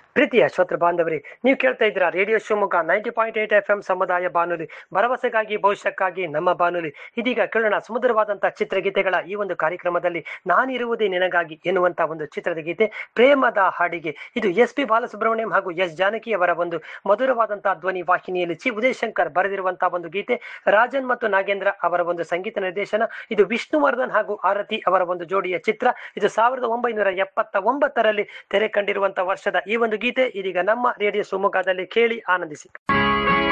ಪ್ರೀತಿಯ ಶ್ರೋತೃ ಬಾಂಧವರೇ ನೀವು ಕೇಳ್ತಾ ಇದ್ದೀರಾ radio Shivamogga ninety point eight F M ಸಮುದಾಯ ಬಾನುಲಿ ಭರವಸೆಗಾಗಿ ಭವಿಷ್ಯಕ್ಕಾಗಿ ನಮ್ಮ ಬಾನುಲಿ ಇದೀಗ ಕೇಳೋಣ ಸುಮಧುರವಾದಂತಹ ಚಿತ್ರಗೀತೆಗಳ ಈ ಒಂದು ಕಾರ್ಯಕ್ರಮದಲ್ಲಿ ನಾನಿರುವುದೇ ನಿನಗಾಗಿ ಎನ್ನುವಂತಹ ಒಂದು ಚಿತ್ರದ ಗೀತೆ ಪ್ರೇಮದ ಹಾಡಿಗೆ ಇದು ಎಸ್ ಪಿ ಬಾಲಸುಬ್ರಹ್ಮಣ್ಯಂ ಹಾಗೂ ಎಸ್ ಜಾನಕಿ ಅವರ ಒಂದು ಮಧುರವಾದಂತಹ ಧ್ವನಿ ವಾಹಿನಿಯಲ್ಲಿ ಚಿ ಉದಯಶಂಕರ್ ಬರೆದಿರುವಂತಹ ಒಂದು ಗೀತೆ ರಾಜನ್ ಮತ್ತು ನಾಗೇಂದ್ರ ಅವರ ಒಂದು ಸಂಗೀತ ನಿರ್ದೇಶನ ಇದು ವಿಷ್ಣುವರ್ಧನ್ ಹಾಗೂ ಆರತಿ ಅವರ ಒಂದು ಜೋಡಿಯ ಚಿತ್ರ ಇದು ಸಾವಿರದ ಒಂಬೈನೂರ ಎಪ್ಪತ್ತ ಒಂಬತ್ತರಲ್ಲಿ ತೆರೆ ಕಂಡಿರುವಂತಹ ವರ್ಷದ ಈ ಒಂದು ಗೀತೆ ಇದೀಗ ನಮ್ಮ ರೇಡಿಯೋ ಶಿವಮೊಗ್ಗದಲ್ಲಿ ಕೇಳಿ ಆನಂದಿಸಿ